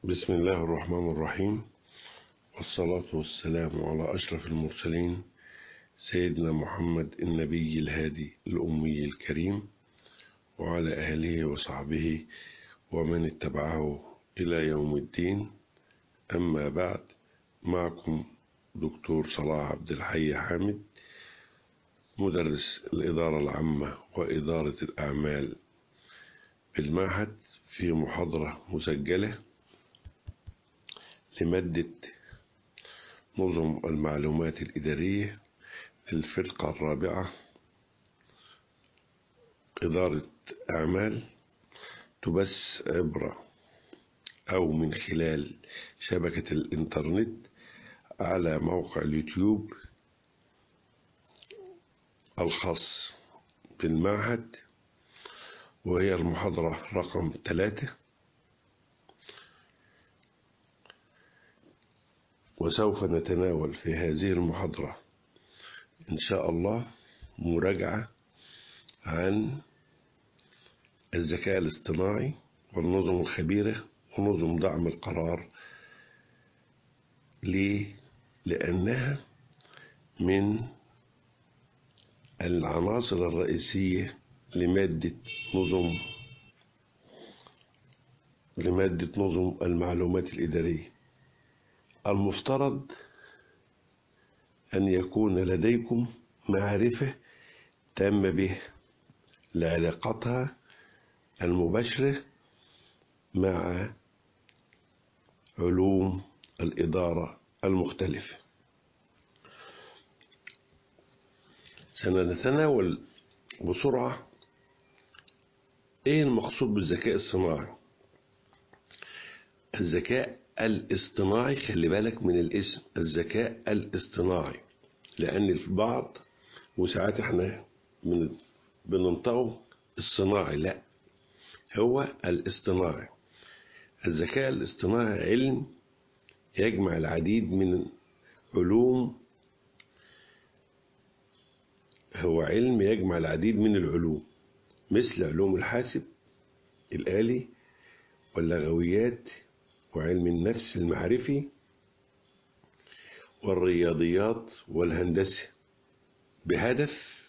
بسم الله الرحمن الرحيم والصلاة والسلام على أشرف المرسلين سيدنا محمد النبي الهادي الأمي الكريم وعلى أهله وصحبه ومن اتبعه إلى يوم الدين أما بعد معكم دكتور صلاح عبد الحي حامد مدرس الإدارة العامة وإدارة الأعمال بالمعهد في محاضرة مسجلة لمادة نظم المعلومات الإدارية للفرقة الرابعة إدارة أعمال تبث عبر أو من خلال شبكة الإنترنت على موقع اليوتيوب الخاص بالمعهد وهي المحاضرة رقم ثلاثة وسوف نتناول في هذه المحاضرة إن شاء الله مراجعة عن الذكاء الاصطناعي والنظم الخبيرة ونظم دعم القرار ليه؟ لأنها من العناصر الرئيسية لمادة نظم لمادة نظم المعلومات الإدارية المفترض أن يكون لديكم معرفة تامة به لعلاقتها المباشرة مع علوم الإدارة المختلفة سنتناول بسرعة ايه المقصود بالذكاء الصناعي الذكاء الاصطناعي خلي بالك من الاسم الذكاء الاصطناعي لان البعض وساعات احنا بننطقه الصناعي لا هو الاصطناعي الذكاء الاصطناعي علم يجمع العديد من علوم هو علم يجمع العديد من العلوم مثل علوم الحاسب الآلي واللغويات وعلم النفس المعرفي والرياضيات والهندسة بهدف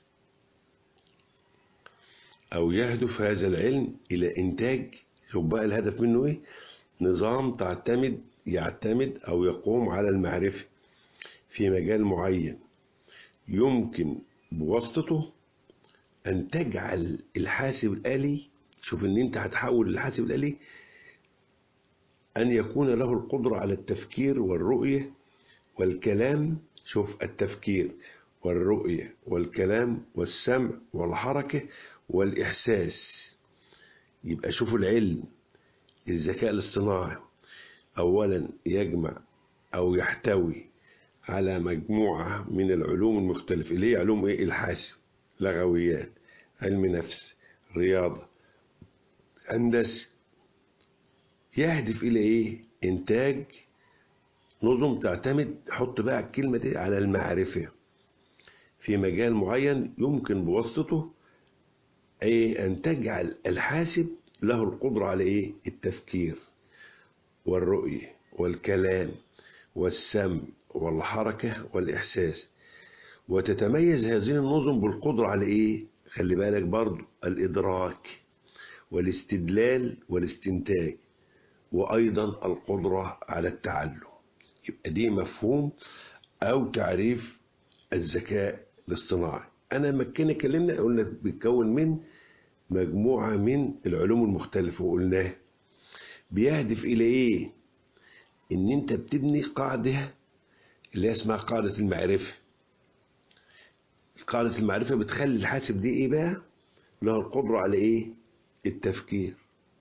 أو يهدف هذا العلم إلى إنتاج شوف بقى الهدف منه إيه نظام تعتمد يعتمد أو يقوم على المعرفة في مجال معين يمكن بواسطته أن تجعل الحاسب الآلي شوف إن أنت هتحول الحاسب الآلي أن يكون له القدرة على التفكير والرؤية والكلام شوف التفكير والرؤية والكلام والسمع والحركة والإحساس يبقى شوفوا العلم الذكاء الاصطناعي أولا يجمع أو يحتوي على مجموعة من العلوم المختلفة اللي هي علوم إيه الحاسب لغويات علم نفس رياضة هندسة يهدف إلى إيه إنتاج نظم تعتمد حط بقى الكلمة دي على المعرفة في مجال معين يمكن بواسطته إيه أن تجعل الحاسب له القدرة على إيه التفكير والرؤية والكلام والسمع والحركة والإحساس وتتميز هذه النظم بالقدرة على إيه؟ خلي بالك برضو الإدراك والاستدلال والاستنتاج وأيضا القدرة على التعلم يبقى دي مفهوم أو تعريف الذكاء الاصطناعي أنا مكنا كلمنا قلنا بيتكون من مجموعة من العلوم المختلفة وقلناه بيهدف إلى إيه؟ إن أنت بتبني قاعدة اللي هي اسمها قاعدة المعرفة قاعدة المعرفة بتخلي الحاسب دي ايه بقى له القدرة على ايه التفكير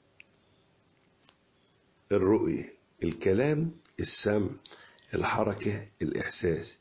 الرؤية الكلام السمع الحركة الإحساس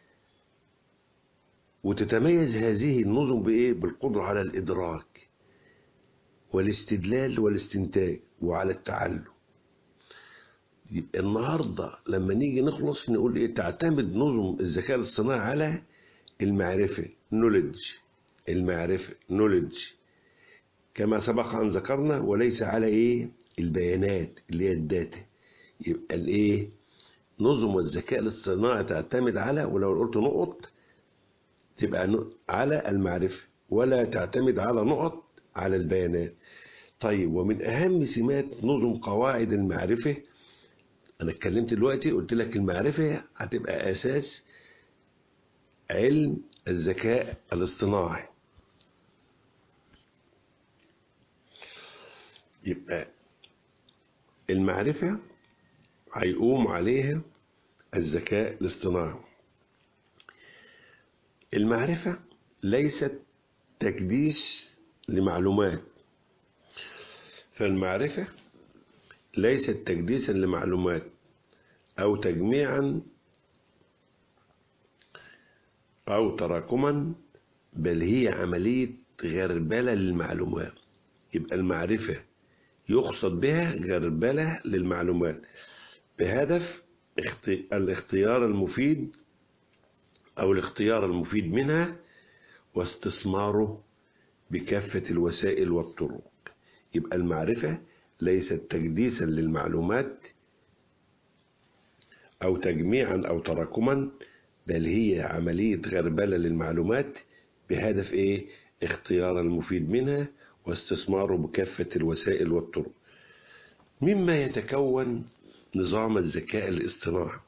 وتتميز هذه النظم بإيه بالقدرة على الإدراك والاستدلال والاستنتاج وعلى التعلم يبقى النهاردة لما نيجي نخلص نقول ايه تعتمد نظم الذكاء الاصطناعي على المعرفة نولج المعرفة نولج كما سبق أن ذكرنا وليس على ايه البيانات اللي هي الداتا يبقى الايه نظم الذكاء الاصطناعي تعتمد على ولو قلت نقط تبقى ن- على المعرفة ولا تعتمد على نقط على البيانات طيب ومن أهم سمات نظم قواعد المعرفة أنا اتكلمت دلوقتي قلت لك المعرفة هتبقى أساس علم الذكاء الاصطناعي يبقى المعرفة هيقوم عليها الذكاء الاصطناعي المعرفة ليست تكديس لمعلومات فالمعرفة ليست تكديسا لمعلومات أو تجميعا أو تراكما بل هي عملية غربلة للمعلومات يبقى المعرفة يقصد بها غربلة للمعلومات بهدف اخت- الاختيار المفيد أو الاختيار المفيد منها واستثماره بكافة الوسائل والطرق يبقى المعرفة ليست تجديسا للمعلومات أو تجميعا أو تراكما بل هي عملية غربلة للمعلومات بهدف إيه؟ اختيار المفيد منها واستثماره بكافة الوسائل والطرق مما يتكون نظام الذكاء الاصطناعي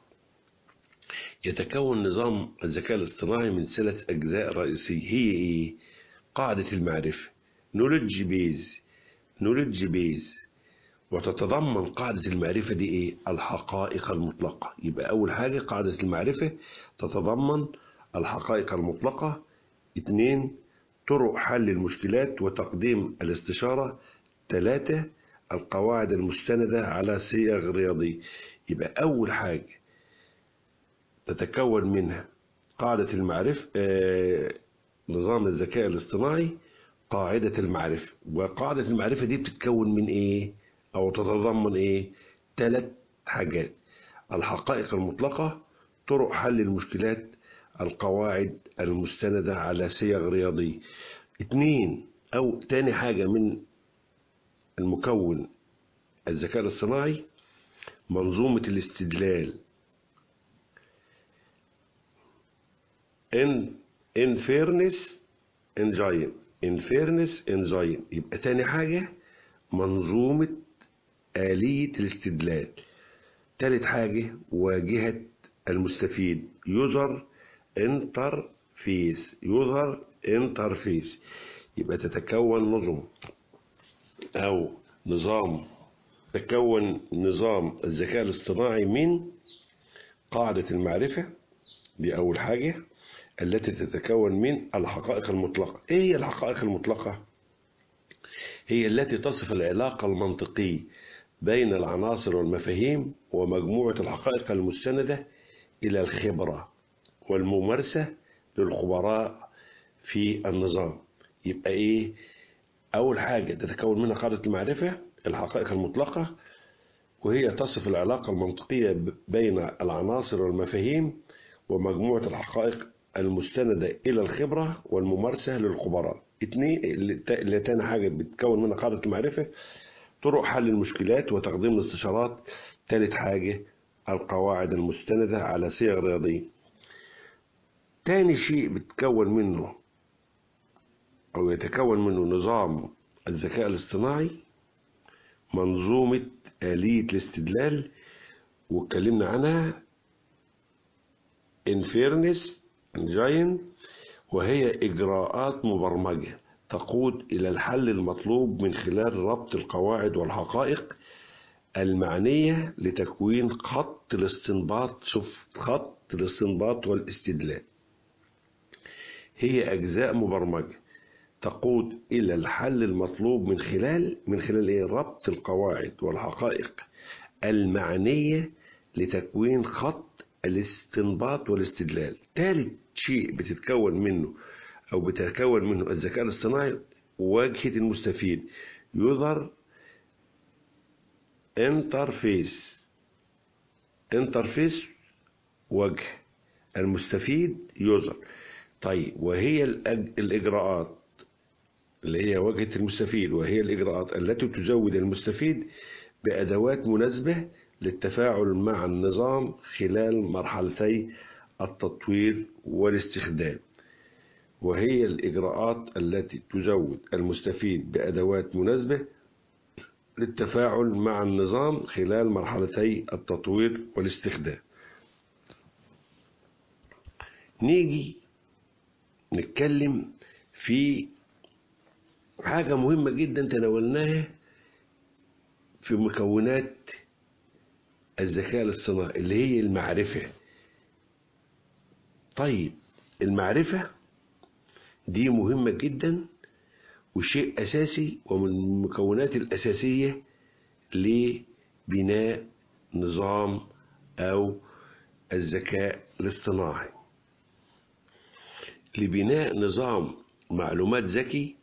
يتكون نظام الذكاء الاصطناعي من ثلاث أجزاء رئيسية هي إيه؟ قاعدة المعرفة knowledge base knowledge base وتتضمن قاعدة المعرفة دي إيه؟ الحقائق المطلقة يبقى أول حاجة قاعدة المعرفة تتضمن الحقائق المطلقة اثنين طرق حل المشكلات وتقديم الاستشارة ثلاثة القواعد المستندة على صيغ رياضية يبقى أول حاجة تتكون منها قاعدة المعرفة آه، نظام الذكاء الاصطناعي قاعدة المعرفة وقاعدة المعرفة دي بتتكون من ايه او تتضمن ايه ثلاث حاجات الحقائق المطلقة طرق حل المشكلات القواعد المستندة على صيغ رياضية اتنين او تاني حاجة من المكون الذكاء الاصطناعي منظومة الاستدلال in in fairness engine in fairness engine يبقى تاني حاجة منظومة آلية الاستدلال تالت حاجة واجهة المستفيد يوزر انترفيس يوزر انترفيس يبقى تتكون نظم أو نظام تكون نظام الذكاء الاصطناعي من قاعدة المعرفة دي أول حاجة التي تتكون من الحقائق المطلقة إيه هي الحقائق المطلقة؟ هي التي تصف العلاقة المنطقية بين العناصر والمفاهيم ومجموعة الحقائق المستندة إلى الخبرة والممارسة للخبراء في النظام يبقى إيه أول حاجة تتكون منها قاعدة المعرفة الحقائق المطلقة وهي تصف العلاقة المنطقية بين العناصر والمفاهيم ومجموعة الحقائق المستندة إلى الخبرة والممارسة للخبراء اتنين اللي تاني حاجة بتكون منها قاعدة المعرفة طرق حل المشكلات وتقديم الاستشارات تالت حاجة القواعد المستندة على صيغ رياضية تاني شيء بتكون منه أو يتكون منه نظام الذكاء الاصطناعي منظومة آلية الاستدلال واتكلمنا عنها inference engine وهي إجراءات مبرمجة تقود إلى الحل المطلوب من خلال ربط القواعد والحقائق المعنية لتكوين خط الاستنباط شوف خط الاستنباط والاستدلال هي أجزاء مبرمجة تقود إلى الحل المطلوب من خلال من خلال إيه؟ ربط القواعد والحقائق المعنية لتكوين خط الاستنباط والاستدلال ثالث شيء بتتكون منه أو بتتكون منه الذكاء الاصطناعي واجهة المستفيد يظهر انترفيس انترفيس وجه المستفيد يظهر طيب وهي الأج... الإجراءات اللي هي واجهة المستفيد وهي الإجراءات التي تزود المستفيد بأدوات مناسبة للتفاعل مع النظام خلال مرحلتي التطوير والاستخدام وهي الإجراءات التي تزود المستفيد بأدوات مناسبة للتفاعل مع النظام خلال مرحلتي التطوير والاستخدام نيجي نتكلم في حاجة مهمة جدا تناولناها في مكونات الذكاء الاصطناعي اللي هي المعرفة طيب المعرفة دي مهمة جدا وشيء أساسي ومن المكونات الأساسية لبناء نظام أو الذكاء الاصطناعي لبناء نظام معلومات ذكي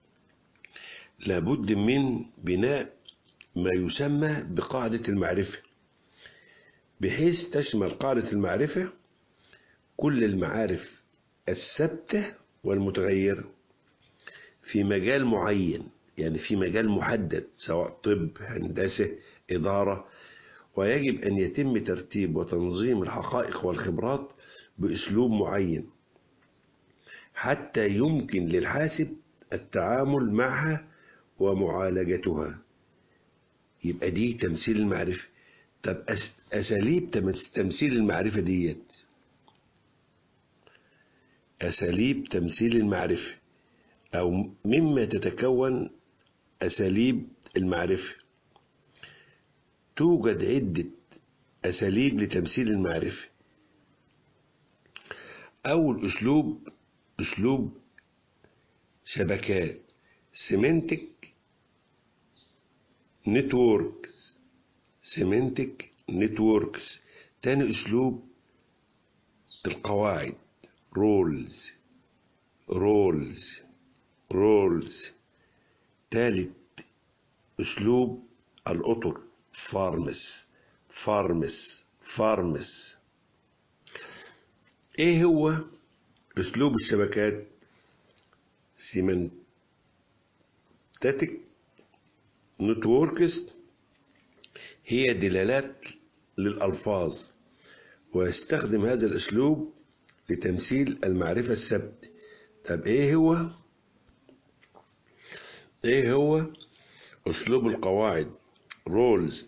لابد من بناء ما يسمى بقاعدة المعرفة بحيث تشمل قاعدة المعرفة كل المعارف الثابتة والمتغيرة في مجال معين يعني في مجال محدد سواء طب هندسة إدارة ويجب أن يتم ترتيب وتنظيم الحقائق والخبرات بأسلوب معين حتى يمكن للحاسب التعامل معها ومعالجتها يبقى دي تمثيل المعرفة طب أساليب تمثيل المعرفة ديت أساليب تمثيل المعرفة أو مما تتكون أساليب المعرفة توجد عدة أساليب لتمثيل المعرفة أول أسلوب أسلوب شبكات سيمنتك نتوركس سيمنتك نتوركس تاني أسلوب القواعد رولز رولز رولز تالت أسلوب الأطر فارمس فارمس فارمس إيه هو أسلوب الشبكات سيمنتاتيك نتوركس هي دلالات للألفاظ ويستخدم هذا الأسلوب لتمثيل المعرفة الثابتة طب إيه هو إيه هو أسلوب القواعد رولز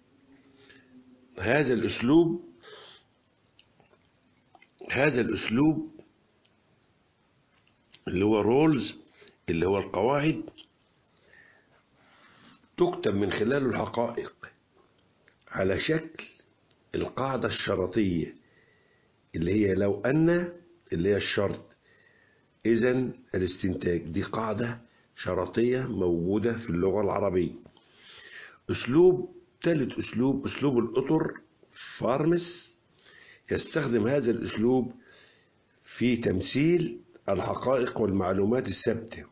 هذا الأسلوب هذا الأسلوب اللي هو رولز اللي هو القواعد تكتب من خلاله الحقائق على شكل القاعدة الشرطية اللي هي لو أن اللي هي الشرط إذا الاستنتاج دي قاعدة شرطية موجودة في اللغة العربية أسلوب ثالث أسلوب أسلوب الأطر فارمس يستخدم هذا الأسلوب في تمثيل الحقائق والمعلومات الثابتة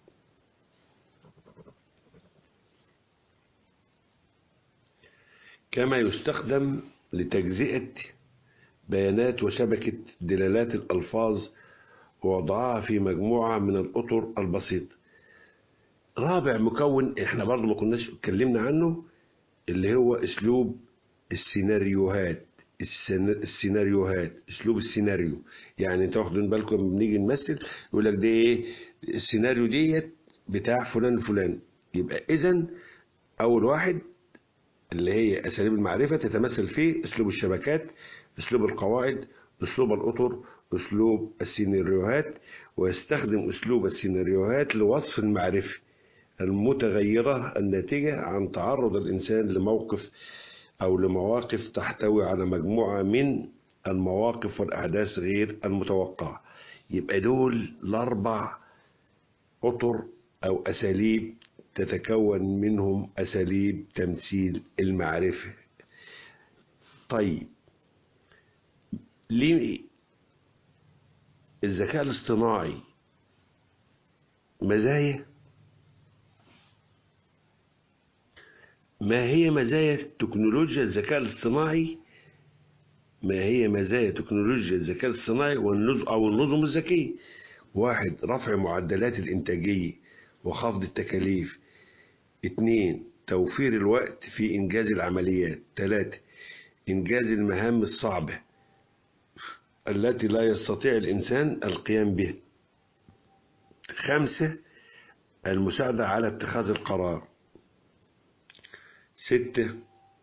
كما يستخدم لتجزئة بيانات وشبكة دلالات الألفاظ ووضعها في مجموعة من الأطر البسيطة رابع مكون احنا برضو ما كناش اتكلمنا عنه اللي هو اسلوب السيناريوهات السيناريوهات اسلوب السيناريو يعني انت واخدين بالكم لما بنيجي نمثل يقول لك ده ايه السيناريو ديت بتاع فلان الفلاني يبقى اذا اول واحد اللي هي اساليب المعرفه تتمثل في اسلوب الشبكات اسلوب القواعد اسلوب الاطر اسلوب السيناريوهات ويستخدم اسلوب السيناريوهات لوصف المعرفه المتغيره الناتجه عن تعرض الانسان لموقف أو لمواقف تحتوي على مجموعة من المواقف والأحداث غير المتوقعة يبقى دول الأربع أطر أو أساليب تتكون منهم أساليب تمثيل المعرفة طيب ليه الذكاء الاصطناعي مزايا ما هي مزايا تكنولوجيا الذكاء الاصطناعي ما هي مزايا تكنولوجيا الذكاء الاصطناعي أو النظم الذكية واحد رفع معدلات الإنتاجية وخفض التكاليف اتنين توفير الوقت في إنجاز العمليات ثلاثة إنجاز المهام الصعبة التي لا يستطيع الإنسان القيام بها خمسة المساعدة على اتخاذ القرار ستة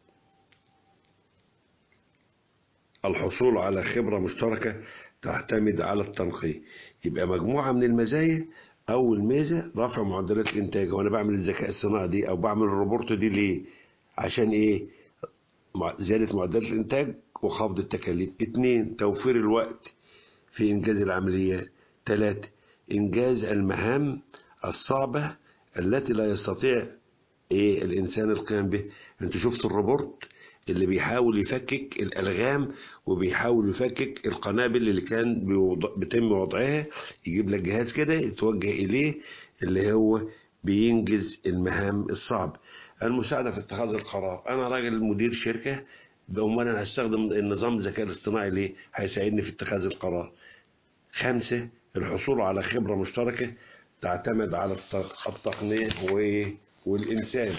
الحصول على خبرة مشتركة تعتمد على التنقية يبقى مجموعة من المزايا أول ميزة رفع معدلات الإنتاج وأنا بعمل الذكاء الصناعي دي أو بعمل الروبورت دي ليه؟ عشان إيه؟ مع- زيادة معدلات الإنتاج وخفض التكاليف اتنين توفير الوقت في إنجاز العمليات ثلاثة إنجاز المهام الصعبة التي لا يستطيع إيه الإنسان القيام به أنت شفت الروبورت اللي بيحاول يفكك الألغام وبيحاول يفكك القنابل اللي كان بيوض- بيتم وضعها يجيب لك جهاز كده يتوجه إليه اللي هو بينجز المهام الصعبة المساعدة في اتخاذ القرار أنا راجل مدير شركة بقوم أنا هستخدم النظام الذكاء الاصطناعي ليه هيساعدني في اتخاذ القرار خمسة الحصول على خبرة مشتركة تعتمد على الت- التقنية و- والإنسان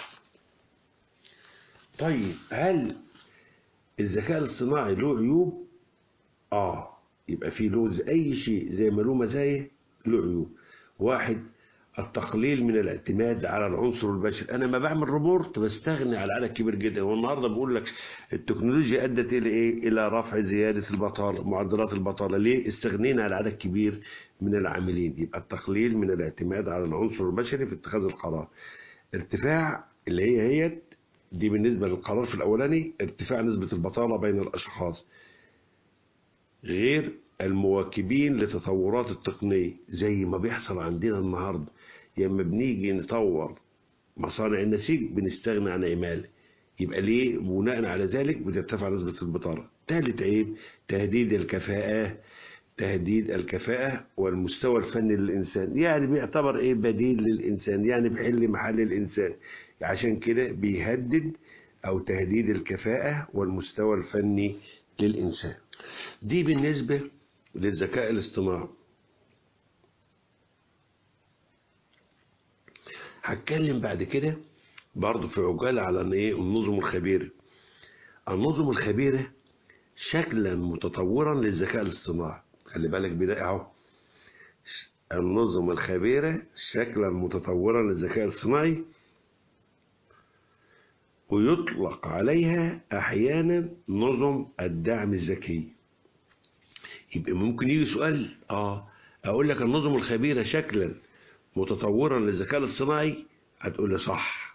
طيب هل الذكاء الاصطناعي له عيوب؟ آه يبقى في له زي أي شيء زي ما له مزايا له عيوب واحد التقليل من الاعتماد على العنصر البشري انا ما بعمل روبورت بستغني على عدد كبير جدا والنهارده بقول لك التكنولوجيا ادت الى ايه الى رفع زياده البطاله معدلات البطاله ليه استغنينا على عدد كبير من العاملين يبقى التقليل من الاعتماد على العنصر البشري في اتخاذ القرار ارتفاع اللي هي هي دي بالنسبه للقرار في الاولاني ارتفاع نسبه البطاله بين الاشخاص غير المواكبين لتطورات التقنية زي ما بيحصل عندنا النهاردة لما بنيجي نطور مصانع النسيج بنستغنى عن عمالة يبقى ليه بناء على ذلك بترتفع نسبة البطالة ثالث عيب تهديد الكفاءة تهديد الكفاءة والمستوى الفني للإنسان يعني بيعتبر إيه بديل للإنسان يعني بيحل محل الإنسان عشان كده بيهدد أو تهديد الكفاءة والمستوى الفني للإنسان دي بالنسبة للذكاء الاصطناعي هتكلم بعد كده برضه في عجالة على ايه النظم الخبيرة النظم الخبيرة شكلا متطورا للذكاء الاصطناعي خلي بالك بداية اهو النظم الخبيرة شكلا متطورا للذكاء الاصطناعي ويطلق عليها احيانا نظم الدعم الذكي يبقى ممكن يجي سؤال اه اقول لك النظم الخبيرة شكلا متطورا للذكاء الاصطناعي هتقول لي صح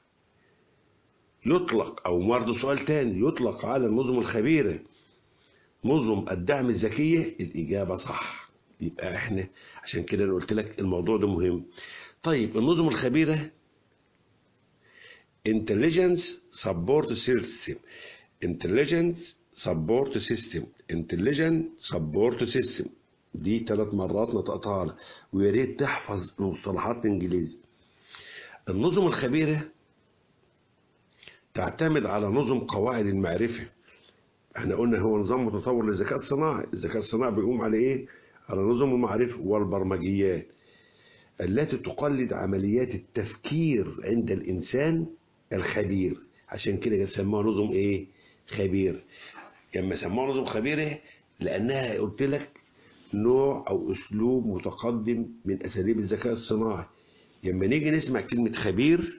يطلق او برضه سؤال تاني يطلق على النظم الخبيرة نظم الدعم الذكية الإجابة صح يبقى احنا عشان كده انا قلت لك الموضوع ده مهم طيب النظم الخبيرة intelligence support system intelligence support system intelligent support system دي ثلاث مرات نطقتها لك ويا ريت تحفظ المصطلحات الانجليزي النظم الخبيرة تعتمد على نظم قواعد المعرفة احنا قلنا هو نظام متطور للذكاء الصناعي الذكاء الصناعي بيقوم على ايه على نظم المعرفة والبرمجيات التي تقلد عمليات التفكير عند الإنسان الخبير عشان كده سموها نظم ايه خبير لما سموها نظم خبيرة لأنها قلت لك نوع أو أسلوب متقدم من أساليب الذكاء الصناعي لما نيجي نسمع كلمة خبير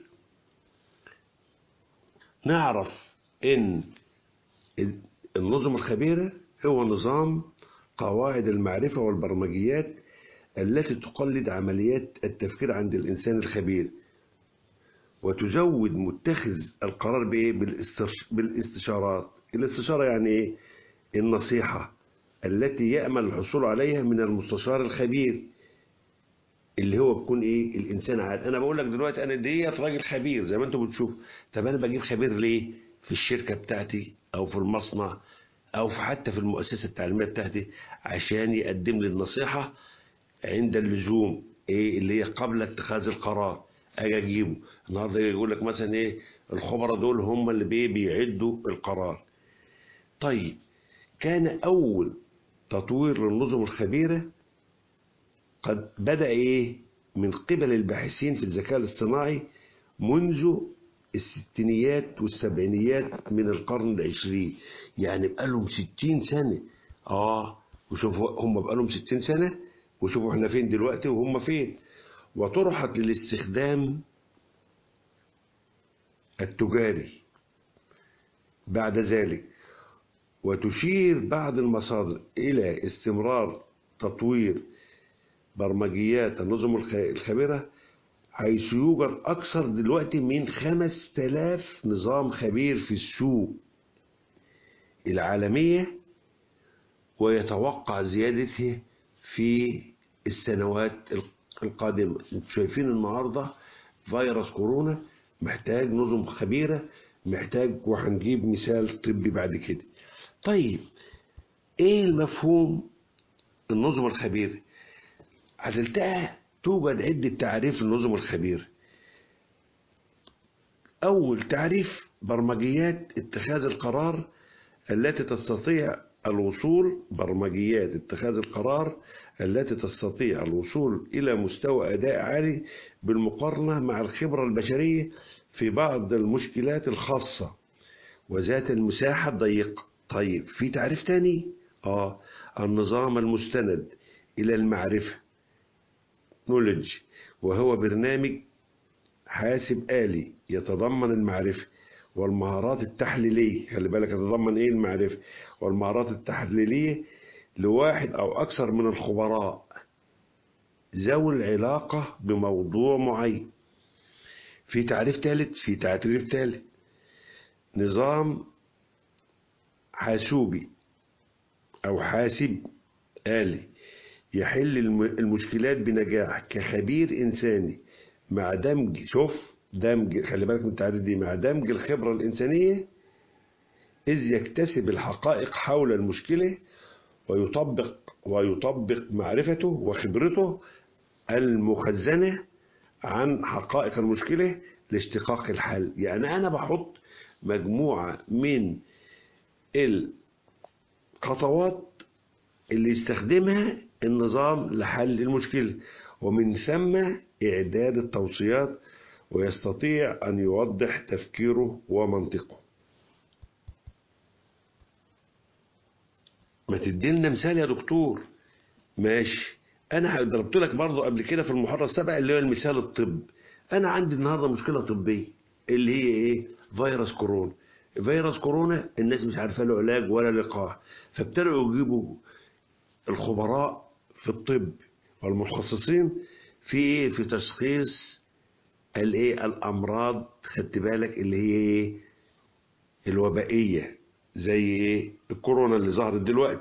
نعرف إن النظم الخبيرة هو نظام قواعد المعرفة والبرمجيات التي تقلد عمليات التفكير عند الإنسان الخبير وتزود متخذ القرار بإيه بالاستشارات الاستشارة يعني إيه النصيحة التي يأمل الحصول عليها من المستشار الخبير اللي هو بيكون ايه الانسان عادي انا بقول لك دلوقتي انا ديت راجل خبير زي ما انتم بتشوف طب انا بجيب خبير ليه في الشركه بتاعتي او في المصنع او في حتى في المؤسسه التعليميه بتاعتي عشان يقدم لي النصيحه عند اللزوم ايه اللي هي قبل اتخاذ القرار اجي اجيبه النهارده يقول لك مثلا ايه الخبراء دول هم اللي بيه بيعدوا القرار طيب كان اول تطوير للنظم الخبيره قد بدأ إيه من قبل الباحثين في الذكاء الاصطناعي منذ الستينيات والسبعينيات من القرن العشرين يعني بقالهم ستين سنة اه وشوفوا هم بقالهم ستين سنة وشوفوا احنا فين دلوقتي وهم فين وطرحت للاستخدام التجاري بعد ذلك وتشير بعض المصادر إلى استمرار تطوير برمجيات النظم الخ- الخبيرة حيث يوجد أكثر دلوقتي من خمس تلاف نظام خبير في السوق العالمية ويتوقع زيادته في السنوات القادمة انتوا شايفين النهاردة فيروس كورونا محتاج نظم خبيرة محتاج وهنجيب مثال طبي بعد كده طيب ايه المفهوم النظم الخبيرة هتلتقى توجد عدة تعريف للنظم الخبيرة أول تعريف برمجيات اتخاذ القرار التي تستطيع الوصول برمجيات اتخاذ القرار التي تستطيع الوصول إلى مستوى أداء عالي بالمقارنة مع الخبرة البشرية في بعض المشكلات الخاصة وذات المساحة الضيقة طيب في تعريف تاني آه النظام المستند إلى المعرفة نولج وهو برنامج حاسب آلي يتضمن المعرفة والمهارات التحليلية خلي بالك يتضمن ايه المعرفة والمهارات التحليلية لواحد او اكثر من الخبراء ذوي العلاقة بموضوع معين في تعريف ثالث في تعريف ثالث نظام حاسوبي او حاسب آلي يحل الم- المشكلات بنجاح كخبير إنساني مع دمج شوف دمج خلي بالك من التعريف دي مع دمج الخبرة الإنسانية إذ يكتسب الحقائق حول المشكلة ويطبق ويطبق معرفته وخبرته المخزنة عن حقائق المشكلة لاستحقاق الحل يعني أنا بحط مجموعة من الخطوات اللي يستخدمها النظام لحل المشكلة ومن ثم إعداد التوصيات ويستطيع أن يوضح تفكيره ومنطقه ما تديلنا مثال يا دكتور ماشي أنا ضربت لك برضه قبل كده في المحاضرة السابقة اللي هو المثال الطب أنا عندي النهاردة مشكلة طبية اللي هي إيه فيروس كورونا فيروس كورونا الناس مش عارفة له علاج ولا لقاح فابتدوا يجيبوا الخبراء في الطب والمتخصصين في ايه في تشخيص الايه الامراض خدت بالك اللي هي ايه الوبائيه زي ايه الكورونا اللي ظهرت دلوقتي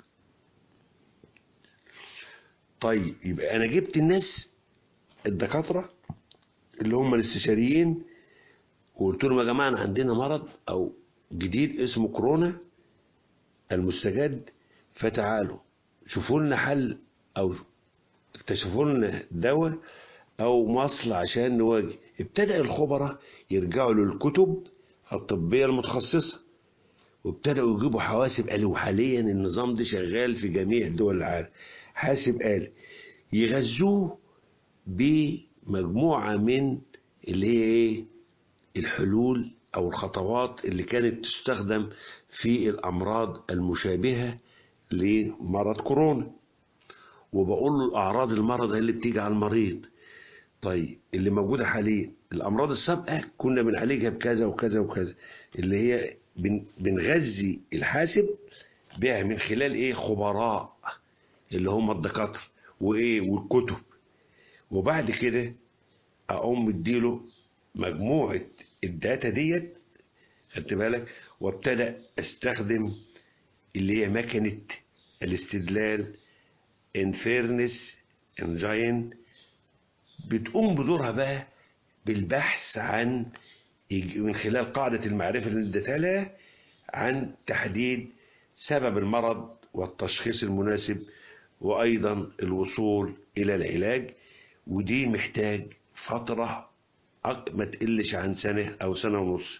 طيب يبقى انا جبت الناس الدكاتره اللي هم الاستشاريين وقلت لهم يا جماعه أنا عندنا مرض او جديد اسمه كورونا المستجد فتعالوا شوفوا لنا حل او اكتشفوا لنا دواء او مصل عشان نواجه ابتدأ الخبراء يرجعوا للكتب الطبية المتخصصة وابتدأوا يجيبوا حواسب آلي وحاليا النظام ده شغال في جميع دول العالم حاسب آلي يغذوه بمجموعة من اللي هي ايه الحلول او الخطوات اللي كانت تستخدم في الامراض المشابهة لمرض كورونا وبقول له الاعراض المرض اللي بتيجي على المريض طيب اللي موجودة حاليا الامراض السابقة كنا بنعالجها بكذا وكذا وكذا اللي هي بن- بنغذي الحاسب بها من خلال ايه خبراء اللي هم الدكاترة وايه والكتب وبعد كده اقوم مديله مجموعة الداتا ديت خدت بالك وابتدأ استخدم اللي هي مكنة الاستدلال انفيرنس انجين بتقوم بدورها بقى بالبحث عن من خلال قاعدة المعرفة اللي اديتها لها عن تحديد سبب المرض والتشخيص المناسب وأيضا الوصول إلى العلاج ودي محتاج فترة أك- ما تقلش عن سنة أو سنة ونص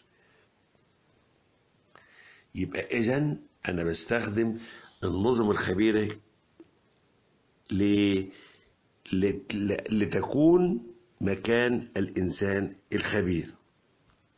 يبقى إذا أنا بستخدم النظم الخبيرة ل... ل... ل- لتكون مكان الإنسان الخبير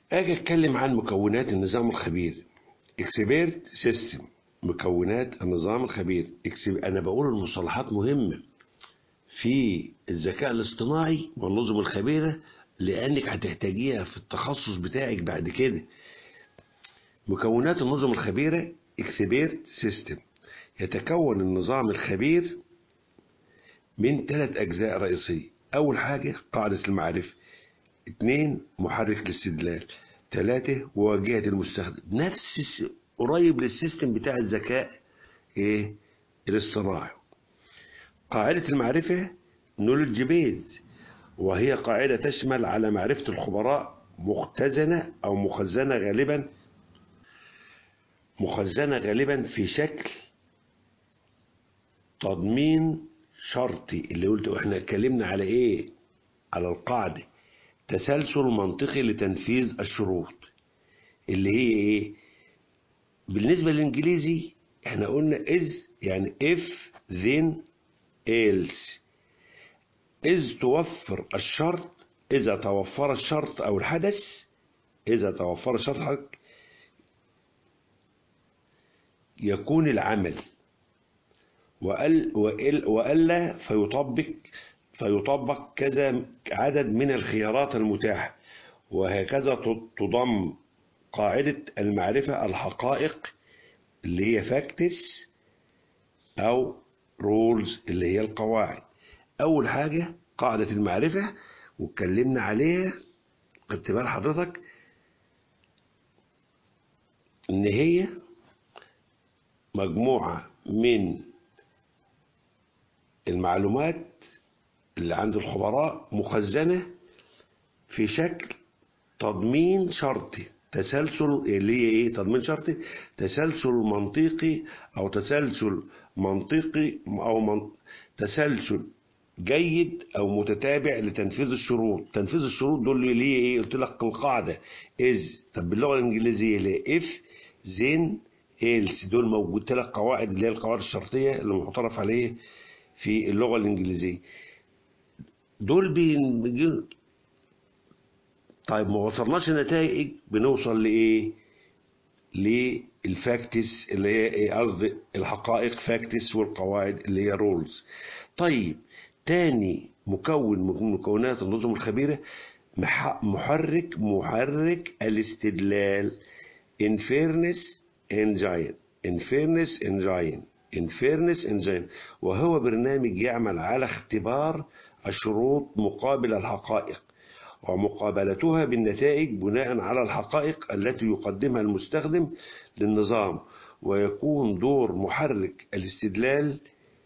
اجي اتكلم عن مكونات النظام الخبير اكسبيرت سيستم مكونات النظام الخبير اكسب... انا بقول المصطلحات مهمه في الذكاء الاصطناعي والنظم الخبيره لانك هتحتاجيها في التخصص بتاعك بعد كده مكونات النظم الخبيره اكسبيرت سيستم يتكون النظام الخبير من ثلاث أجزاء رئيسية أول حاجة قاعدة المعرفة اثنين محرك الاستدلال ثلاثة واجهة المستخدم نفس الس- قريب للسيستم بتاع الذكاء ايه الاصطناعي قاعدة المعرفة نولج بيز وهي قاعدة تشمل على معرفة الخبراء مختزنة أو مخزنة غالبا مخزنة غالبا في شكل تضمين شرطي اللي قلت احنا اتكلمنا على ايه على القاعدة تسلسل منطقي لتنفيذ الشروط اللي هي ايه بالنسبة للانجليزي احنا قلنا is يعني if then else إذ توفر الشرط إذا توفر الشرط أو الحدث إذا توفر الشرط يكون العمل وأل وإل وألا فيطبق فيطبق كذا عدد من الخيارات المتاحة وهكذا تضم قاعدة المعرفة الحقائق اللي هي فاكتس أو رولز اللي هي القواعد أول حاجة قاعدة المعرفة واتكلمنا عليها خدت بال حضرتك إن هي مجموعة من المعلومات اللي عند الخبراء مخزنة في شكل تضمين شرطي تسلسل اللي هي ايه تضمين شرطي تسلسل منطقي او تسلسل منطقي او من تسلسل جيد او متتابع لتنفيذ الشروط تنفيذ الشروط دول اللي هي ايه قلت لك القاعده از طب باللغه الانجليزيه اللي اف زين ايلس دول موجود ثلاث قواعد اللي هي القواعد الشرطيه اللي معترف عليه في اللغه الانجليزيه دول بيجي طيب ما وصلناش نتائج بنوصل لايه للفاكتس اللي هي ايه قصدي الحقائق فاكتس والقواعد اللي هي رولز طيب تاني مكون من مكونات النظم الخبيره محرك محرك الاستدلال infairness engine infairness engine infairness engine وهو برنامج يعمل على اختبار الشروط مقابل الحقائق ومقابلتها بالنتائج بناء على الحقائق التي يقدمها المستخدم للنظام ويكون دور محرك الاستدلال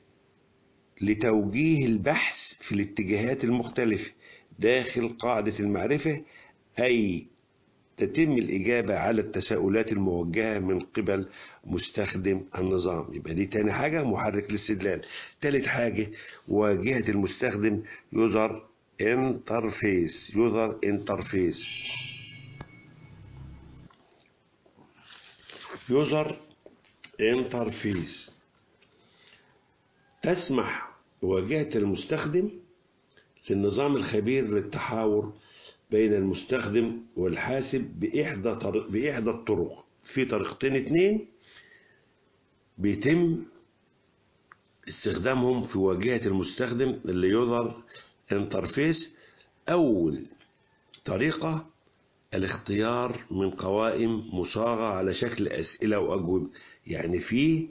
لتوجيه البحث في الاتجاهات المختلفة داخل قاعدة المعرفة أي تتم الإجابة على التساؤلات الموجهة من قبل مستخدم النظام يبقى دي تاني حاجة محرك الاستدلال تالت حاجة واجهة المستخدم يوزر انترفيس يوزر انترفيس يوزر انترفيس تسمح واجهة المستخدم للنظام الخبير للتحاور بين المستخدم والحاسب بإحدى طرق بإحدى الطرق في طريقتين اتنين بيتم استخدامهم في واجهة المستخدم اللي يظهر انترفيس أول طريقة الاختيار من قوائم مصاغة على شكل أسئلة وأجوبة يعني في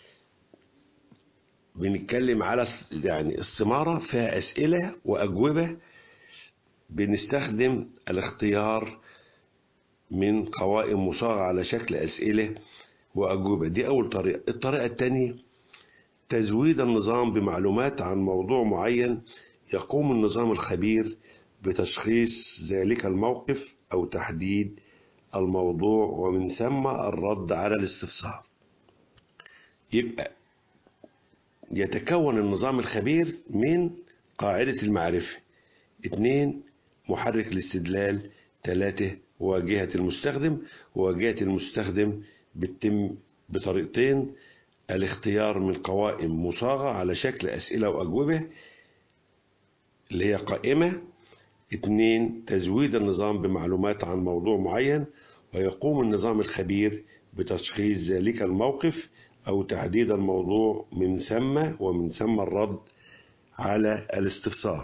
بنتكلم على يعني استمارة فيها أسئلة وأجوبة بنستخدم الاختيار من قوائم مصاغة على شكل أسئلة وأجوبة دي أول طريقة الطريقة الثانية تزويد النظام بمعلومات عن موضوع معين يقوم النظام الخبير بتشخيص ذلك الموقف أو تحديد الموضوع ومن ثم الرد على الاستفسار يبقى يتكون النظام الخبير من قاعدة المعرفة اثنين محرك الاستدلال ثلاثة واجهة المستخدم واجهة المستخدم بتتم بطريقتين الاختيار من قوائم مصاغة على شكل أسئلة وأجوبة اللي هي قائمة اتنين تزويد النظام بمعلومات عن موضوع معين ويقوم النظام الخبير بتشخيص ذلك الموقف أو تحديد الموضوع من ثم ومن ثم الرد على الاستفسار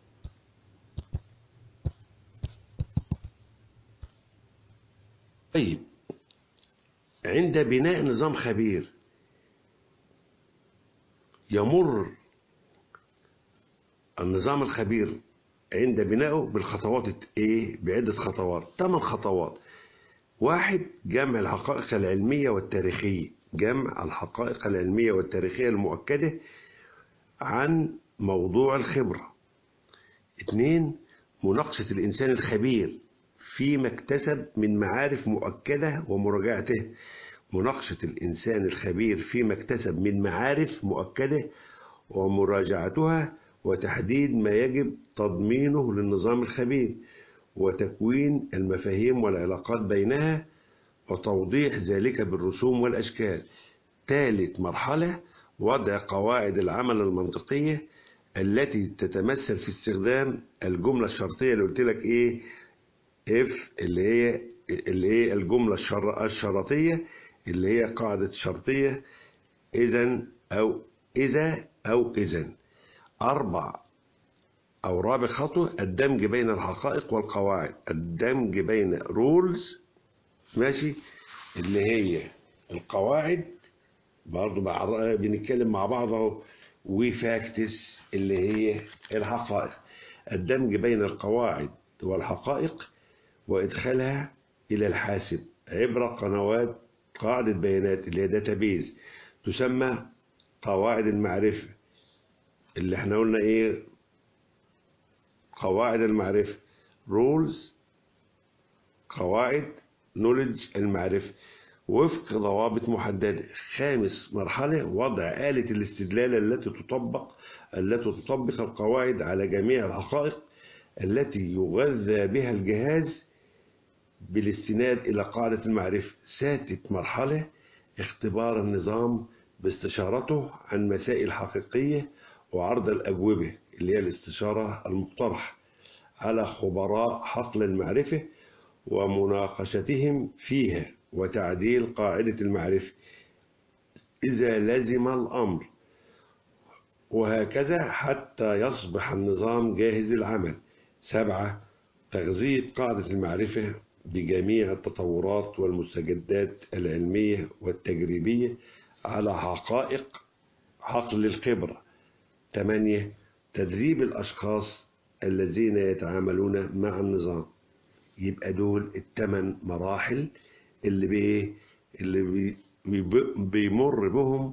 طيب عند بناء نظام خبير يمر النظام الخبير عند بنائه بالخطوات ايه بعدة خطوات ثمان خطوات واحد جمع الحقائق العلمية والتاريخية جمع الحقائق العلمية والتاريخية المؤكدة عن موضوع الخبرة اثنين مناقشة الإنسان الخبير فيما اكتسب من معارف مؤكدة ومراجعته مناقشة الإنسان الخبير فيما اكتسب من معارف مؤكدة ومراجعتها وتحديد ما يجب تضمينه للنظام الخبير وتكوين المفاهيم والعلاقات بينها وتوضيح ذلك بالرسوم والأشكال ثالث مرحلة وضع قواعد العمل المنطقية التي تتمثل في استخدام الجملة الشرطية اللي قلت لك ايه اف اللي هي اللي هي الجملة الشر... الشرطية اللي هي قاعدة شرطية إذا أو إذا أو إذا أربع أو رابع خطوة الدمج بين الحقائق والقواعد الدمج بين رولز ماشي اللي هي القواعد برضو مع بنتكلم مع بعض اهو وفاكتس اللي هي الحقائق الدمج بين القواعد والحقائق وإدخالها إلى الحاسب عبر قنوات قاعدة بيانات اللي هي داتابيز تسمى قواعد المعرفة اللي احنا قلنا ايه قواعد المعرفة rules قواعد knowledge المعرفة وفق ضوابط محددة خامس مرحلة وضع آلة الاستدلال التي تطبق التي تطبق القواعد على جميع الحقائق التي يغذى بها الجهاز بالاستناد إلى قاعدة المعرفة سادس مرحلة اختبار النظام باستشارته عن مسائل حقيقية وعرض الأجوبة اللي هي الاستشارة المقترحة على خبراء حقل المعرفة ومناقشتهم فيها وتعديل قاعدة المعرفة إذا لزم الأمر وهكذا حتى يصبح النظام جاهز العمل سبعة تغذية قاعدة المعرفة بجميع التطورات والمستجدات العلمية والتجريبية على حقائق حقل الخبرة ثمانية تدريب الأشخاص الذين يتعاملون مع النظام يبقى دول الثمان مراحل اللي بي اللي بي بيمر بهم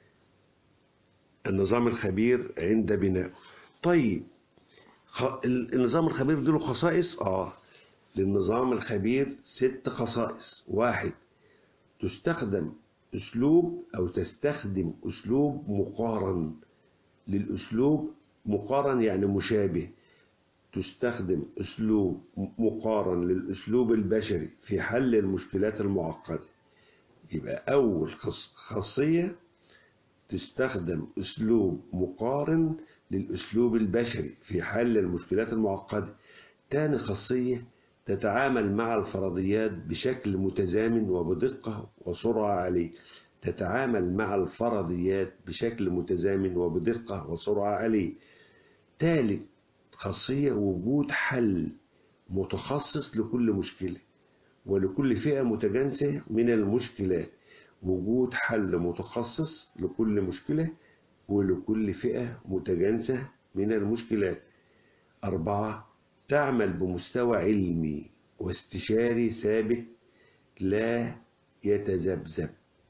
النظام الخبير عند بنائه طيب النظام الخبير له خصائص اه للنظام الخبير ست خصائص واحد تستخدم أسلوب أو تستخدم أسلوب مقارن للأسلوب مقارن يعني مشابه تستخدم أسلوب مقارن للأسلوب البشري في حل المشكلات المعقدة يبقى أول خاصية تستخدم أسلوب مقارن للأسلوب البشري في حل المشكلات المعقدة تاني خاصية تتعامل مع الفرضيات بشكل متزامن وبدقة وسرعة عالية تتعامل مع الفرضيات بشكل متزامن وبدقة وسرعة عالية ثالث خاصية وجود حل متخصص لكل مشكلة ولكل فئة متجانسة من المشكلات وجود حل متخصص لكل مشكلة ولكل فئة متجانسة من المشكلات أربعة تعمل بمستوى علمي واستشاري ثابت لا يتذبذب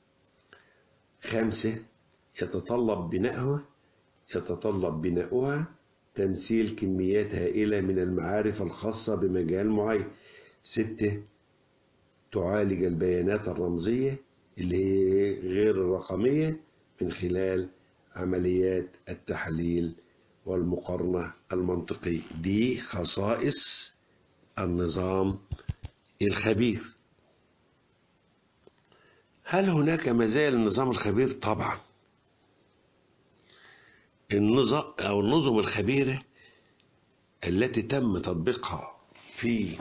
خمسة يتطلب بناؤها يتطلب بناؤها تمثيل كميات هائلة من المعارف الخاصة بمجال معين ستة تعالج البيانات الرمزية اللي هي غير الرقمية من خلال عمليات التحليل والمقارنة المنطقية دي خصائص النظام الخبير هل هناك مزايا للنظام الخبير طبعا النظام أو النظم الخبيرة التي تم تطبيقها في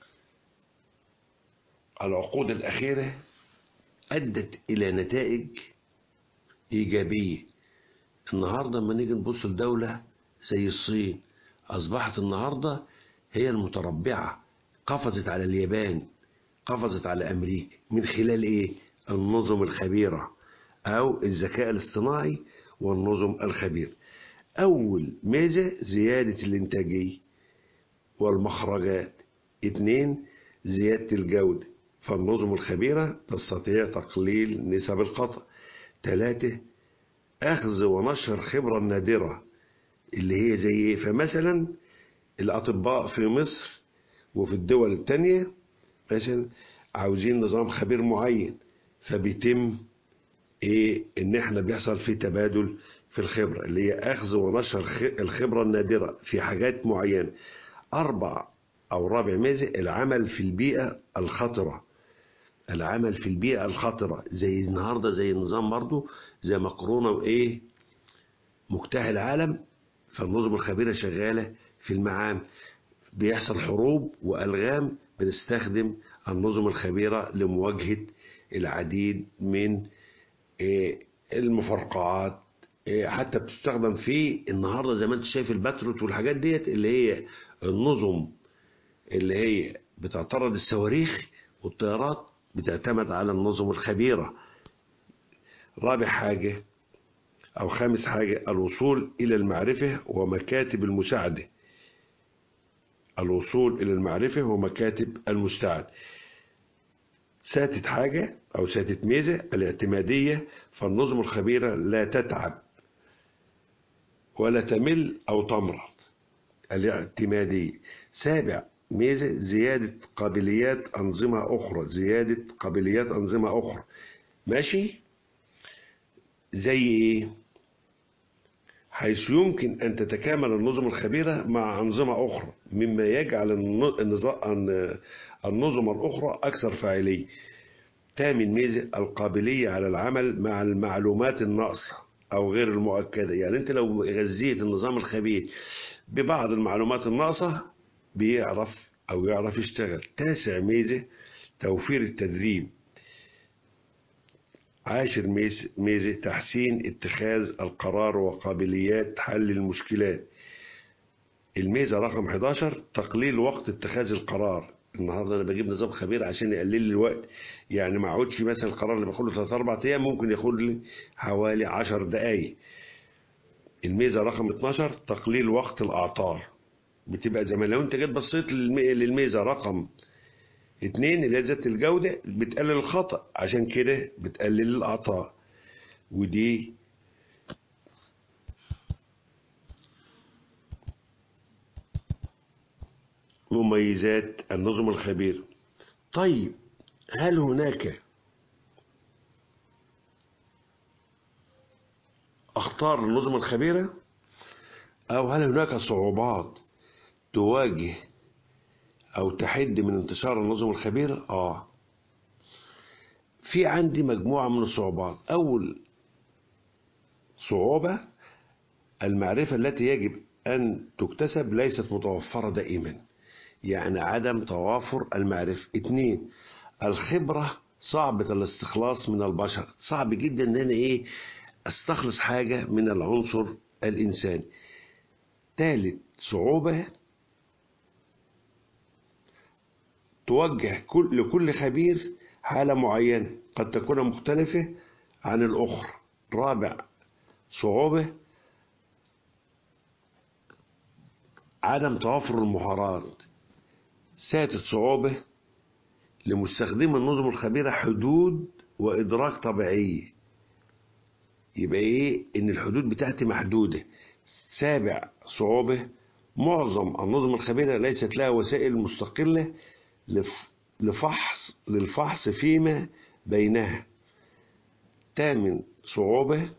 العقود الأخيرة أدت إلى نتائج إيجابية النهاردة لما نيجي نبص لدولة زي الصين أصبحت النهاردة هي المتربعة قفزت على اليابان قفزت على أمريكا من خلال إيه؟ النظم الخبيرة أو الذكاء الاصطناعي والنظم الخبير أول ميزة زيادة الإنتاجية والمخرجات اثنين زيادة الجودة فالنظم الخبيرة تستطيع تقليل نسب الخطأ ثلاثة أخذ ونشر خبرة نادرة اللي هي زي إيه؟ فمثلا الأطباء في مصر وفي الدول التانية مثلا عاوزين نظام خبير معين فبيتم ايه ان احنا بيحصل في تبادل في الخبرة اللي هي اخذ ونشر الخبرة النادرة في حاجات معينة اربع او رابع ميزة العمل في البيئة الخطرة العمل في البيئة الخطرة زي النهاردة زي النظام برضو زي ما كورونا وايه مجتاح العالم فالنظم الخبيرة شغالة في المعام بيحصل حروب وألغام بنستخدم النظم الخبيرة لمواجهة العديد من المفرقعات حتى بتستخدم في النهارده زي ما انت شايف الباتروت والحاجات ديت اللي هي النظم اللي هي بتعترض الصواريخ والطيارات بتعتمد على النظم الخبيرة رابع حاجة أو خامس حاجة الوصول إلى المعرفة ومكاتب المساعدة الوصول إلى المعرفة ومكاتب المساعدة ساتت حاجة أو ساتت ميزة الاعتمادية فالنظم الخبيرة لا تتعب ولا تمل أو تمرض الاعتمادية سابع ميزة زيادة قابليات أنظمة أخرى زيادة قابليات أنظمة أخرى ماشي زي إيه حيث يمكن أن تتكامل النظم الخبيرة مع أنظمة أخرى مما يجعل النظم الأخرى أكثر فاعلية تامن ميزة القابلية على العمل مع المعلومات الناقصة أو غير المؤكدة يعني أنت لو غذيت النظام الخبير ببعض المعلومات الناقصة بيعرف أو يعرف يشتغل تاسع ميزة توفير التدريب عاشر ميزة تحسين اتخاذ القرار وقابليات حل المشكلات الميزة رقم 11 تقليل وقت اتخاذ القرار النهارده انا بجيب نظام خبير عشان يقلل لي الوقت يعني ما اقعدش مثلا القرار اللي باخده 3 4 ايام ممكن ياخد لي حوالي 10 دقائق الميزة رقم 12 تقليل وقت الاعطال بتبقى زي ما لو انت جيت بصيت للميزة رقم اتنين اللي هي ذات الجودة بتقلل الخطأ عشان كده بتقلل الأعطاء ودي مميزات النظم الخبير طيب هل هناك أخطار النظم الخبيرة أو هل هناك صعوبات تواجه أو تحد من انتشار النظم الخبيرة آه في عندي مجموعة من الصعوبات أول صعوبة المعرفة التي يجب أن تكتسب ليست متوفرة دائما يعني عدم توافر المعرفة اثنين الخبرة صعبة الاستخلاص من البشر صعب جدا ان انا ايه استخلص حاجة من العنصر الانساني ثالث صعوبة توجه كل لكل خبير حالة معينة قد تكون مختلفة عن الأخرى رابع صعوبة عدم توافر المهارات سادس صعوبة لمستخدم النظم الخبيرة حدود وإدراك طبيعية يبقى إيه إن الحدود بتاعتي محدودة سابع صعوبة معظم النظم الخبيرة ليست لها وسائل مستقلة لفحص للفحص فيما بينها ثامن صعوبة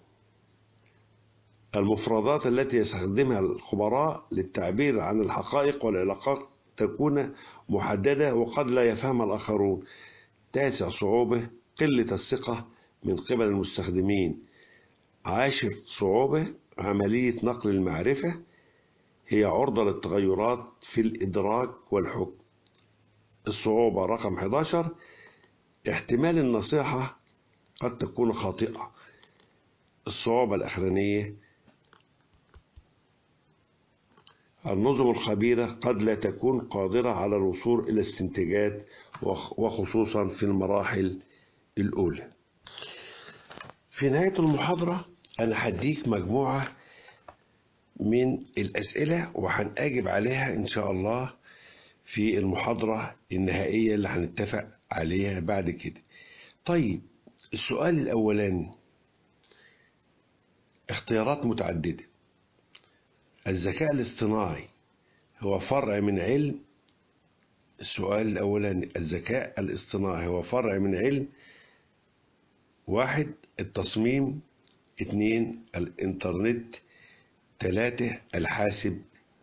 المفردات التي يستخدمها الخبراء للتعبير عن الحقائق والعلاقات تكون محددة وقد لا يفهمها الآخرون تاسع صعوبة قلة الثقة من قبل المستخدمين عاشر صعوبة عملية نقل المعرفة هي عرضة للتغيرات في الإدراك والحكم الصعوبة رقم 11 احتمال النصيحة قد تكون خاطئة الصعوبة الأخرانية النظم الخبيرة قد لا تكون قادرة على الوصول إلى استنتاجات وخصوصا في المراحل الأولى في نهاية المحاضرة أنا هديك مجموعة من الأسئلة وهنأجب عليها إن شاء الله في المحاضرة النهائية اللي هنتفق عليها بعد كده طيب السؤال الأولاني اختيارات متعددة الذكاء الاصطناعي هو فرع من علم السؤال الأولاني الذكاء الاصطناعي هو فرع من علم واحد التصميم اثنين الانترنت ثلاثة الحاسب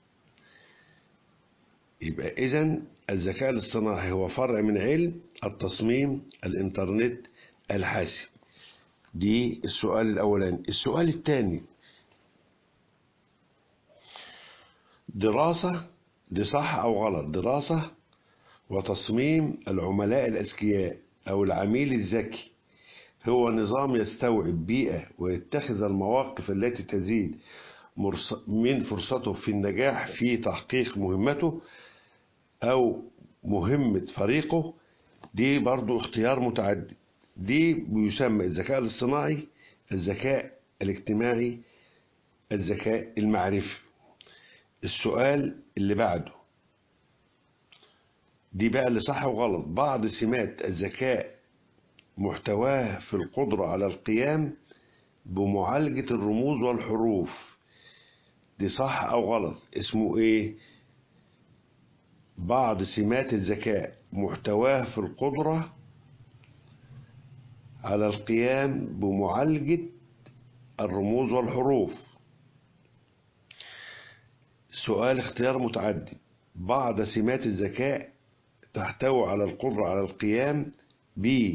يبقى إذا الذكاء الاصطناعي هو فرع من علم التصميم الانترنت الحاسب دي السؤال الأولاني السؤال الثاني دراسة دي صح أو غلط دراسة وتصميم العملاء الأذكياء أو العميل الذكي هو نظام يستوعب بيئة ويتخذ المواقف التي تزيد من فرصته في النجاح في تحقيق مهمته أو مهمة فريقه دي برضو اختيار متعدد دي بيسمى الذكاء الاصطناعي الذكاء الاجتماعي الذكاء المعرفي السؤال اللي بعده دي بقى اللي صح وغلط بعض سمات الذكاء محتواه في القدرة على القيام بمعالجة الرموز والحروف دي صح أو غلط اسمه إيه بعض سمات الذكاء محتواه في القدرة على القيام بمعالجة الرموز والحروف سؤال اختيار متعدد بعض سمات الذكاء تحتوي على القدرة على القيام ب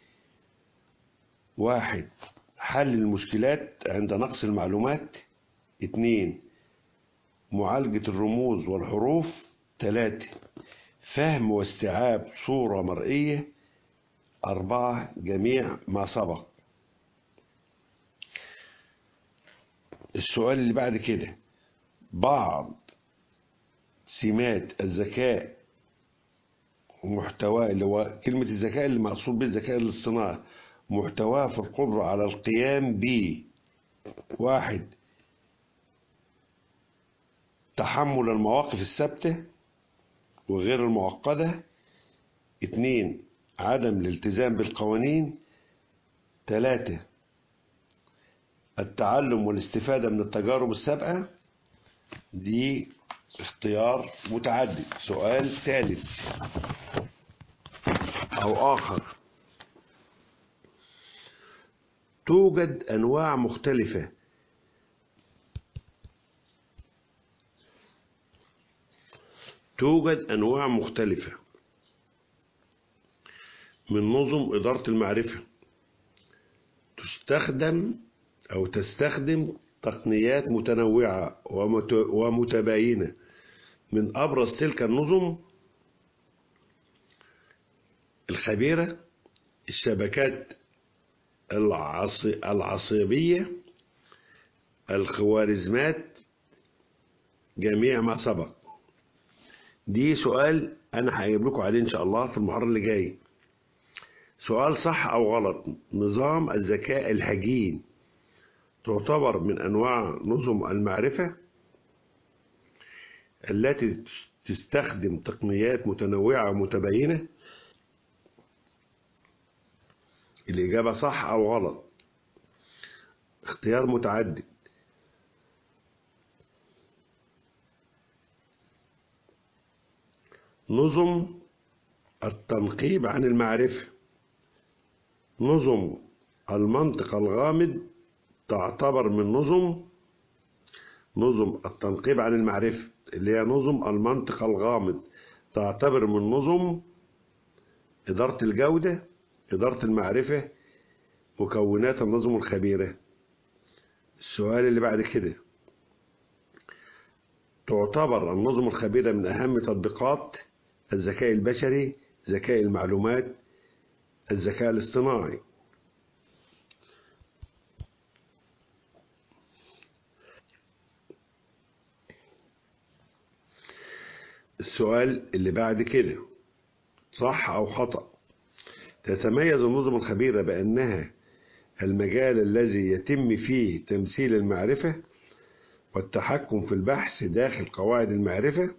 واحد حل المشكلات عند نقص المعلومات اتنين معالجة الرموز والحروف تلاتة فهم واستيعاب صورة مرئية أربعة جميع ما سبق السؤال اللي بعد كده بعض سمات الذكاء ومحتواه اللي هو كلمة الذكاء اللي مقصود به الذكاء الاصطناعي محتواه في القدرة على القيام ب واحد تحمل المواقف الثابتة وغير المعقدة اتنين عدم الالتزام بالقوانين ثلاثة التعلم والاستفادة من التجارب السابقة دي اختيار متعدد سؤال ثالث أو آخر توجد أنواع مختلفة توجد أنواع مختلفة من نظم إدارة المعرفة تستخدم أو تستخدم تقنيات متنوعة ومتباينة من أبرز تلك النظم الخبيرة الشبكات العصبية الخوارزمات جميع ما سبق دي سؤال أنا هجيب لكم عليه إن شاء الله في المحاضرة اللي جاي سؤال صح أو غلط نظام الذكاء الهجين تعتبر من أنواع نظم المعرفة التي تستخدم تقنيات متنوعة ومتباينة الإجابة صح أو غلط اختيار متعدد نظم التنقيب عن المعرفة نظم المنطق الغامض تعتبر من نظم نظم التنقيب عن المعرفة اللي هي نظم المنطق الغامض تعتبر من نظم إدارة الجودة إدارة المعرفة مكونات النظم الخبيرة السؤال اللي بعد كده تعتبر النظم الخبيرة من أهم تطبيقات الذكاء البشري ذكاء المعلومات الذكاء الاصطناعي السؤال اللي بعد كده صح أو خطأ تتميز النظم الخبيرة بأنها المجال الذي يتم فيه تمثيل المعرفة والتحكم في البحث داخل قواعد المعرفة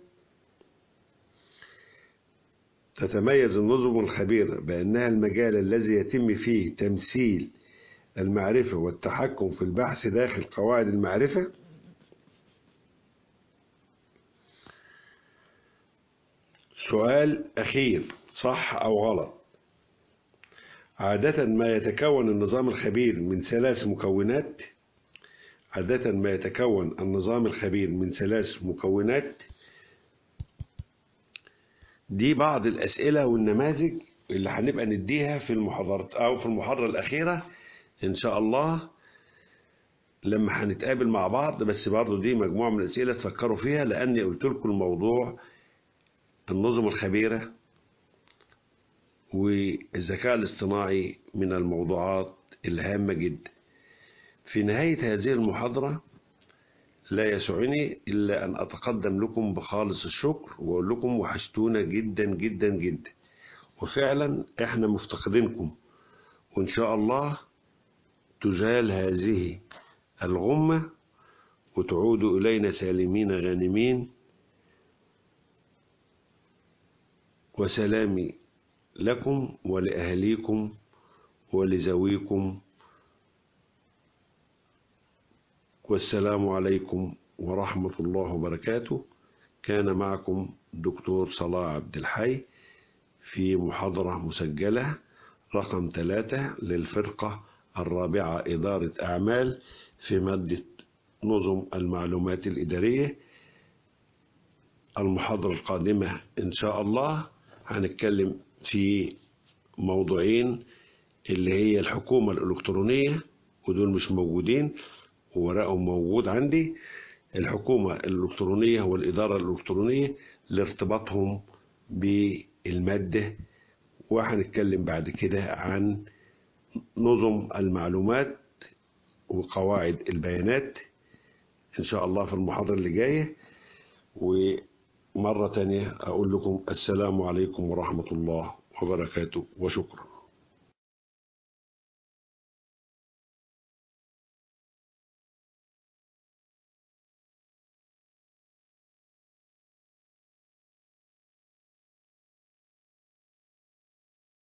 تتميز النظم الخبيرة بأنها المجال الذي يتم فيه تمثيل المعرفة والتحكم في البحث داخل قواعد المعرفة سؤال أخير صح أو غلط عادة ما يتكون النظام الخبير من ثلاث مكونات عادة ما يتكون النظام الخبير من ثلاث مكونات دي بعض الأسئلة والنماذج اللي هنبقى نديها في المحاضرة أو في المحاضرة الأخيرة إن شاء الله لما هنتقابل مع بعض بس برضو دي مجموعة من الأسئلة تفكروا فيها لأني قلت لكم الموضوع النظم الخبيرة والذكاء الاصطناعي من الموضوعات الهامة جدا في نهاية هذه المحاضرة لا يسعني إلا أن أتقدم لكم بخالص الشكر وأقول لكم وحشتونا جدا جدا جدا وفعلا إحنا مفتقدينكم وإن شاء الله تزال هذه الغمة وتعودوا إلينا سالمين غانمين وسلامي لكم ولأهليكم ولزويكم والسلام عليكم ورحمة الله وبركاته كان معكم دكتور صلاح عبد الحي في محاضرة مسجلة رقم ثلاثة للفرقة الرابعة إدارة أعمال في مادة نظم المعلومات الإدارية المحاضرة القادمة إن شاء الله هنتكلم في موضوعين اللي هي الحكومة الإلكترونية ودول مش موجودين وورقهم موجود عندي الحكومة الإلكترونية والإدارة الإلكترونية لارتباطهم بالمادة وهنتكلم بعد كده عن نظم المعلومات وقواعد البيانات إن شاء الله في المحاضرة اللي جاية ومرة تانية أقول لكم السلام عليكم ورحمة الله وبركاته وشكرا